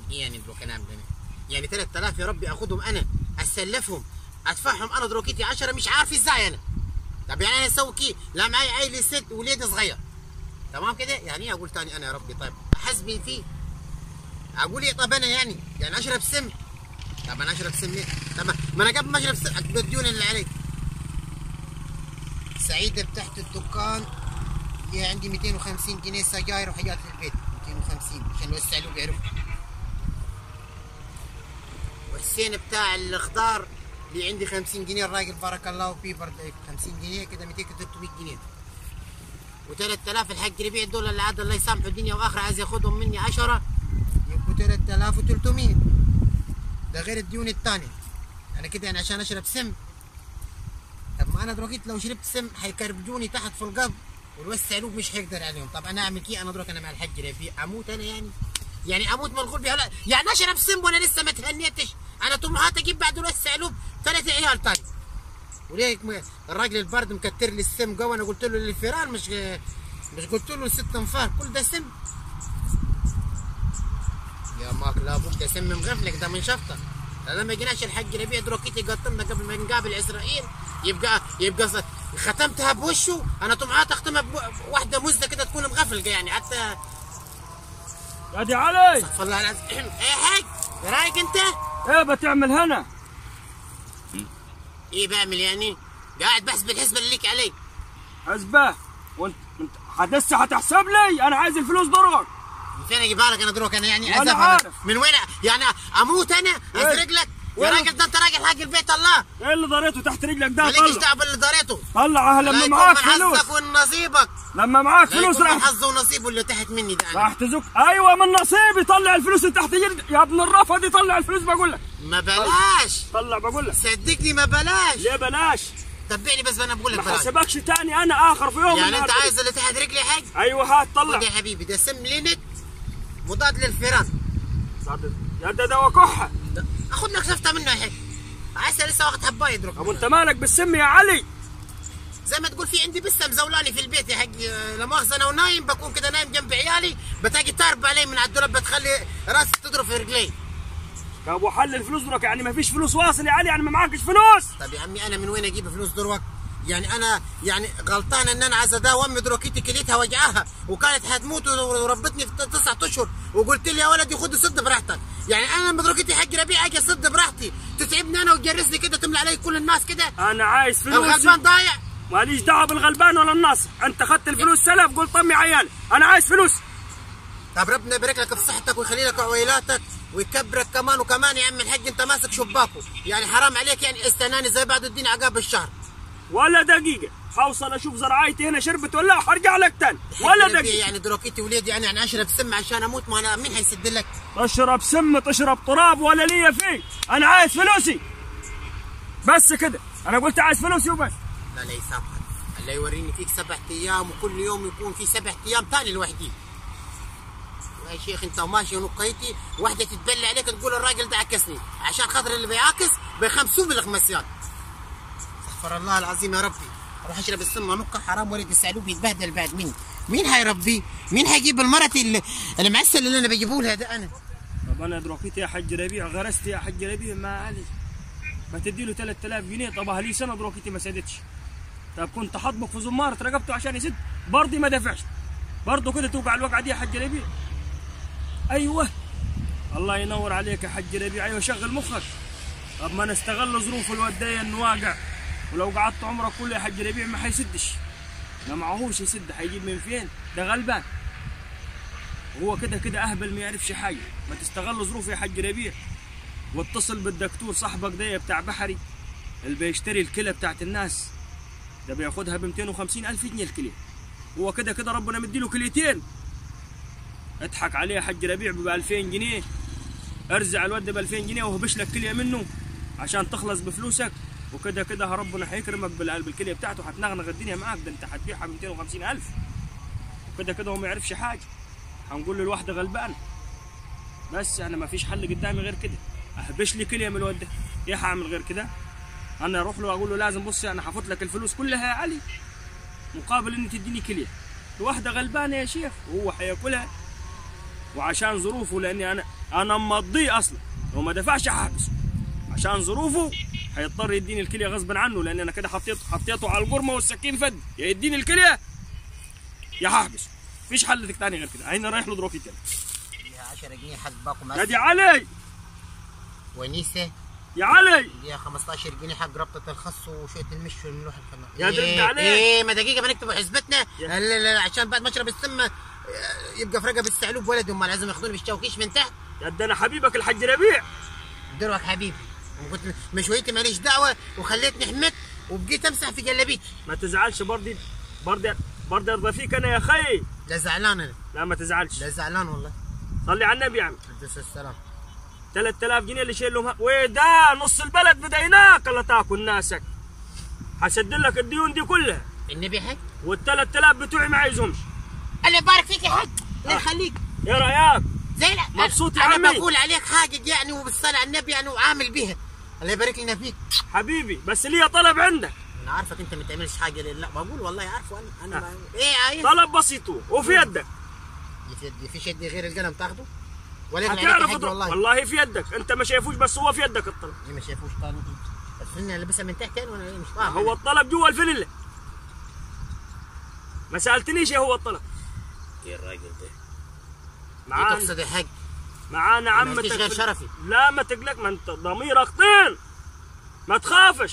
ايه يعني دروك انا اعمل انا يعني 3000 يا ربي اخدهم انا اسلفهم ادفعهم انا دروكيتي 10 مش عارف ازاي انا طب يعني انا اسوي كي لا معي عيل ست وليد صغير تمام كده يعني ايه اقول تاني انا يا ربي طيب احسبي فيه اقول ايه طب انا يعني يعني اشرب سم طب انا اشرب سم ليه؟ طب ما- ما انا قبل ما اشرب سم اكبر الديون اللي علي سعيده بتحت الدكان هي عندي 250 جنيه سجاير وحاجات للبيت 250 عشان يوسع له بيعرف وحسين بتاع الخضار اللي عندي 50 جنيه الراجل بارك الله فيه برضه 50 جنيه كده 200 300 جنيه و3000 الحق ربيع دول اللي عاد الله يسامحه الدنيا واخره عايز ياخذهم مني 10 يبقوا 3300 ده غير الديون الثانيه انا كده يعني عشان اشرب سم طب ما انا دلوقتي لو شربت سم حيكربجوني تحت في القبر والوسع له مش حيقدر عليهم طب انا اعمل كي انا دلوقتي انا مع الحج ربيع اموت انا يعني يعني اموت من الغربه هلا يعني اشرب سم وانا لسه ما تهنيتش انا طموحات اجيب بعد الوسع له ثلاث عيال تاني وليه م- الراجل البرد مكتر لي السم جوا انا قلت له للفيران مش مش قلت له ست انفار كل ده سم يا ماك لا ابوك ده سم مغفلك ده من شفطه ده لما جيناش الحج ربيع دروكيتي قطمنا قبل ما نقابل اسرائيل يبقى يبقى ص- ختمتها بوشه انا طمعات اختمها بواحده مزه كده تكون مغفلقه يعني حتى يا دي علي استغفر الله العظيم ايه حاج إيه رايك انت؟ ايه بتعمل هنا ايه بعمل يعني؟ قاعد بحسب الحسبه اللي ليك علي حسبه وانت انت هتسه هتحسب لي انا عايز الفلوس دروك من فين اجيبها لك انا دروك انا يعني وأنا أزف عارف. من وين يعني اموت انا ازرق لك يا وين؟ راجل ده انت راجل حق البيت الله ايه اللي ضريته تحت رجلك ده مالكش طلع دعوه باللي داريته طلع لا لما يكون معاك من فلوس حظك ونصيبك لما معاك لا فلوس يكون من راح حظه ونصيبه اللي تحت مني ده انا راح تزك ايوه من نصيبي طلع الفلوس اللي تحت جلد يا ابن الرفض يطلع الفلوس بقول لك ما بلاش طلع بقول لك صدقني ما بلاش ليه بلاش تبعني بس انا بقول لك ما بلاش حسبكش تاني انا اخر في يوم يعني انت النهاردة. عايز اللي تحت رجلي حاج ايوه هات طلع خد يا حبيبي ده سم لينك مضاد للفيران يا ده دواء كحه ده- اخد لك شفته منه يا حاج عايز لسه واخد حبايه يضرب ابو انت مالك بالسم يا علي زي ما تقول في عندي بسه مزولاني في البيت يا حق لا مؤاخذه انا ونايم بكون كده نايم جنب عيالي بتلاقي تارب علي من على الدولاب بتخلي راسي تضرب في رجلي يا ابو حل الفلوس دروك يعني ما فيش فلوس واصل يا علي يعني ما معكش فلوس طب يا عمي انا من وين اجيب فلوس دروك يعني انا يعني غلطان ان انا عايز اداوي امي دروكيتي كليتها وجعها وكانت هتموت وربتني في تسعة اشهر وقلت لي يا ولدي خد صد براحتك يعني انا لما دروكيتي حق ربيع اجي اصد براحتي تتعبني انا وتجرسني كده تملى علي كل الناس كده انا عايز فلوس الغلبان ضايع ماليش دعوه بالغلبان ولا الناصر انت اخذت الفلوس سلف قلت طمي عيالي انا عايز فلوس طب ربنا يبارك لك في صحتك ويخلي لك عويلاتك ويكبرك كمان وكمان يا عم الحاج انت ماسك شباكه يعني حرام عليك يعني استناني زي بعد الدين عقاب الشهر ولا دقيقه حوصل اشوف زرعايتي هنا شربت ولا لا وحرجع لك تاني ولا ربي دقيقه يعني دروكيتي وليدي يعني انا اشرب سم عشان اموت ما انا مين حيسد لك تشرب سم تشرب تراب ولا ليا فيه انا عايز فلوسي بس كده انا قلت عايز فلوسي وبس لا لا يسامحك الله يوريني فيك سبع ايام وكل يوم يكون في سبع ايام ثاني لوحدي يا شيخ انت ماشي ونقيتي واحده تتبلى عليك تقول الراجل ده عكسني عشان خاطر اللي بيعاكس بيخمسوه بالخمسيات استغفر الله العظيم يا ربي اروح اشرب السم نقة حرام ولد السعلوب يتبهدل بعد مني مين هيربيه؟ مين هيجيب المرة اللي المعسل اللي انا بجيبه لها ده انا؟ طب انا دروكيتي يا حج ربيع غرست يا حج ربيع ما علي ما تدي له 3000 جنيه طب لي سنه دروكيتي ما سدتش طب كنت حطبك في زمارة رقبته عشان يسد برضه ما دفعش برضه كده توقع الوقعه دي يا حج ربيع ايوه الله ينور عليك يا حج ربيع ايوه شغل مخك طب ما نستغل ظروف الودية انه واقع ولو قعدت عمرك كله يا حج ربيع ما حيسدش ما معهوش يسد حيجيب من فين ده غلبان هو كده كده اهبل ما يعرفش حاجه ما تستغل ظروف يا حج ربيع واتصل بالدكتور صاحبك ده بتاع بحري اللي بيشتري الكلى بتاعت الناس ده بياخدها ب 250 الف جنيه الكليه هو كده كده ربنا مديله كليتين اضحك عليه يا حج ربيع ب 2000 جنيه ارزع الواد ب 2000 جنيه وهبش لك كليه منه عشان تخلص بفلوسك وكده كده ربنا هيكرمك بال- بالكليه بتاعته هتنغنغ الدنيا معاك ده انت هتبيعها ب 250 الف وكده كده هو ما يعرفش حاجه هنقول له الواحده غلبانه بس انا ما فيش حل قدامي غير كده اهبش لي كليه من الواد ده ايه هعمل غير كده انا اروح له اقول له لازم بص انا هفوت لك الفلوس كلها يا علي مقابل ان تديني كليه الواحده غلبانه يا شيخ وهو هياكلها وعشان ظروفه لاني انا انا مضيه اصلا لو ما دفعش هحبسه عشان ظروفه هيضطر يديني الكليه غصبا عنه لان انا كده حطيت حطيته على القرمه والسكين فد يا يديني الكليه يا هحبسه مفيش حل تاني غير كده هينا رايح له دروكي تاني ليها 10 جنيه حسباكم نادي علي ونيسه يا علي ليها 15 جنيه حق ربطة الخص وشوية المش والملوحة الخضراء يا ترد إيه عليه. ايه ما دقيقة ما نكتبوا حسبتنا يا. لا لا لا، عشان بعد ما اشرب السمة آه، يبقى في رقب الثعلوب ولد امال لازم ياخذوني بالشوكيش من تحت يا ده انا حبيبك الحاج ربيع دروك حبيبي وقلت مشويتي ماليش دعوة وخليتني حمت وبقيت امسح في جلابيتي ما تزعلش برضي برضي برضي ارضى فيك انا يا خي لا زعلان انا لا ما تزعلش لا زعلان والله صلي على النبي يا عم عليه السلام 3000 جنيه اللي شايلهم ه- وده نص البلد بديناك الله تاكل ناسك حسد لك الديون دي كلها النبي حق وال 3000 بتوعي ما عايزهمش الله يبارك فيك يا حق الله يخليك ايه رايك؟ زي لا مبسوط يا انا عمي. بقول عليك حاجة يعني وبالصلاة على النبي يعني وعامل بيها الله يبارك لنا فيك حبيبي بس ليا طلب عندك انا عارفك انت ما تعملش حاجه لله بقول والله عارفه انا انا آه. ما... ايه عايز طلب بسيط وفي يدك في يدي في يدي غير القلم تاخده ولا يغني عليك هتعرف حاجه اضرب والله والله في يدك انت ما شايفوش بس هو في يدك الطلب ايه ما شافوش طالع الفنة لابسها من تحت يعني وانا ايه مش فاهم هو الطلب جوا الفلله ما سالتنيش ايه هو الطلب ايه الراجل ده ايه معانا تقصد يا حاج معانا ما عمتك عنديش غير في- شرفي. لا ما تقلق ما انت ضميرك طين ما تخافش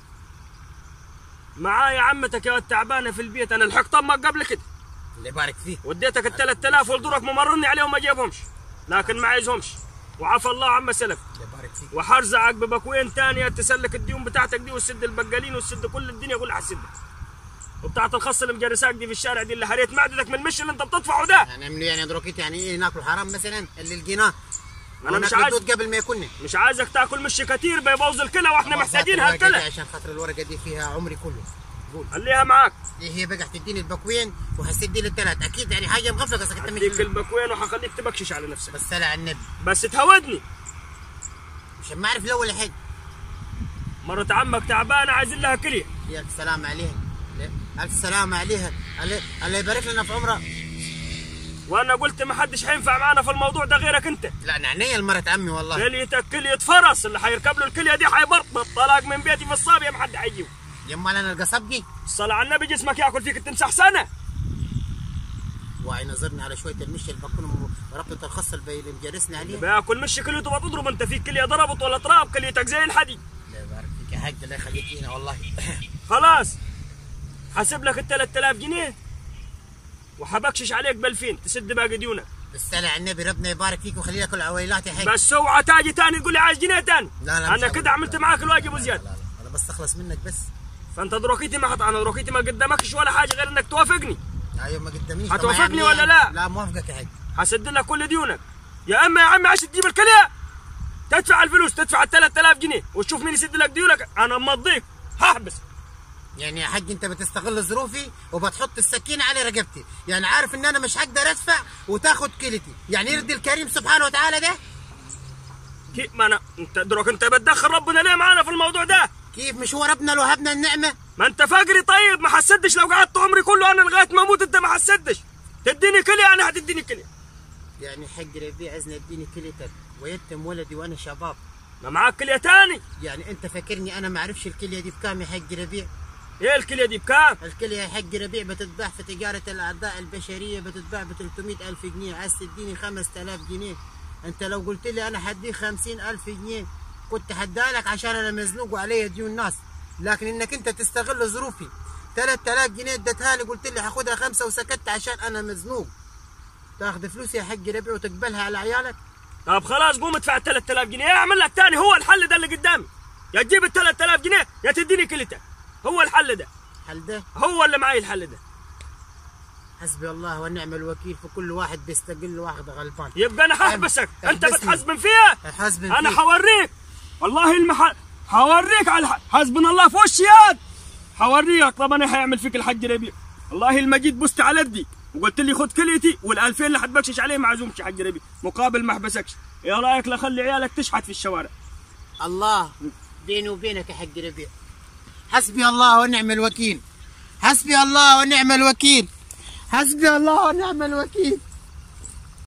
معايا عمتك يا تعبانه في البيت انا لحقت امك قبل كده الله يبارك فيك وديتك ال 3000 ولدورك ممرني عليهم ما جابهمش لكن ما عايزهمش وعفى الله عما سلف الله يبارك فيك وحرزعك ببكوين تانية تسلك الديون بتاعتك دي وتسد البقالين وتسد كل الدنيا كلها حسدك وبتاعت الخص اللي مجرساك دي في الشارع دي اللي هريت معدتك من المش اللي انت بتدفعه ده هنعملوا يعني دروكيت يعني ايه ناكلوا حرام مثلا اللي لقيناه أنا مش وناكل عايز- دود قبل ما يكون مش عايزك تاكل مش كتير بيبوظ الكلى واحنا محتاجين هالكلى عشان خاطر الورقه دي فيها عمري كله قول خليها معاك دي هي بقى حتديني البكوين وحتديني الثلاث اكيد يعني حاجه مغفله بس انت اديك مش البكوين وحخليك تبكشش على نفسك بس سلع على النبي بس تهودني مش ما اعرف الاول حاجه مرة عمك تعبانة عايزين لها كلية يا الف سلامة عليها الف سلامة عليها الله الله يبارك لنا في عمرها وانا قلت ما حدش حينفع معانا في الموضوع ده غيرك انت لا نعنية المرة عمي والله كليتك كلية فرس اللي حيركب له الكلية دي حيبرط الطلاق من بيتي في الصابية ما حد حيجيبه يما انا القصبجي الصلاة على النبي جسمك ياكل فيك التمساح سنة وعي نظرنا على شوية المش اللي بكون ربطة الخاصة اللي اللي مجرسنا عليها بياكل مش كليته بتضرب انت فيك كلية ضربت ولا تراب كليتك زي الحديد الله يبارك فيك يا حاج الله يخليك لينا والله خلاص حاسب لك ال 3000 جنيه وحبكشش عليك ب 2000 تسد باقي ديونك بالسلع على النبي ربنا يبارك فيك ويخلي لك العويلات يا حاج بس اوعى تاجي تاني تقول لي عايز جنيه تاني لا لا مش انا هقول. كده عملت معاك الواجب لا وزياده لا انا بس اخلص منك بس فانت دروكيتي ما حط انا دروكيتي ما قدامكش ولا حاجه غير انك توافقني ايوه ما قداميش هتوافقني طبعاً ولا يعني- لا؟ لا موافقك يا حاج حسد لك كل ديونك يا اما يا عمي عشان تجيب الكليه تدفع الفلوس تدفع ال 3000 جنيه وتشوف مين يسد لك ديونك انا مضيك هحبس يعني يا حاج انت بتستغل ظروفي وبتحط السكينه على رقبتي يعني عارف ان انا مش هقدر ادفع وتاخد كلتي يعني يرضي الكريم سبحانه وتعالى ده كيف ما انا انت دروك انت بتدخل ربنا ليه معانا في الموضوع ده كيف مش هو ربنا لو هبنا النعمه ما انت فقري طيب ما حسدش لو قعدت عمري كله انا لغايه ما اموت انت ما حسدش تديني كليه انا هتديني كليه يعني حق ربيع عايزني اديني كليتك ويتم ولدي وانا شباب ما معاك كليه تاني يعني انت فاكرني انا ما اعرفش الكليه دي بكام يا حق ربيع ايه الكليه دي بكام الكليه يا حق ربيع بتتباع في تجاره الاعضاء البشريه بتتباع ب 300 الف جنيه عايز تديني 5000 جنيه انت لو قلت لي انا حديك 50 الف جنيه كنت حدالك عشان انا مزنوق وعليا ديون ناس لكن انك انت تستغل ظروفي 3000 جنيه اديتها لي قلت لي هاخدها خمسه وسكت عشان انا مزنوق تاخذ فلوسي يا حق ربيع وتقبلها على عيالك طب خلاص قوم ادفع ال 3000 جنيه اعمل لك تاني هو الحل ده اللي قدامي يا تجيب ال 3000 جنيه يا تديني كليتك هو الحل ده هل ده هو اللي معي الحل ده حسبي الله ونعم الوكيل في كل واحد بيستقل واحد غلبان يبقى انا ححبسك أم- انت احبسني. بتحزبن فيها حسبي انا فيك. حوريك والله المحل حوريك على الح- حسبنا الله في وشي ياد حوريك طب انا حيعمل فيك الحج ربيع والله المجيد بست على يدي وقلت لي خد كليتي وال2000 اللي حتبكشش عليه ما عزومش حج ربيع مقابل ما احبسكش يا رايك لا خلي عيالك تشحت في الشوارع الله بيني وبينك يا حق ربيع حسبي الله ونعم الوكيل حسبي الله ونعم الوكيل حسبي الله ونعم الوكيل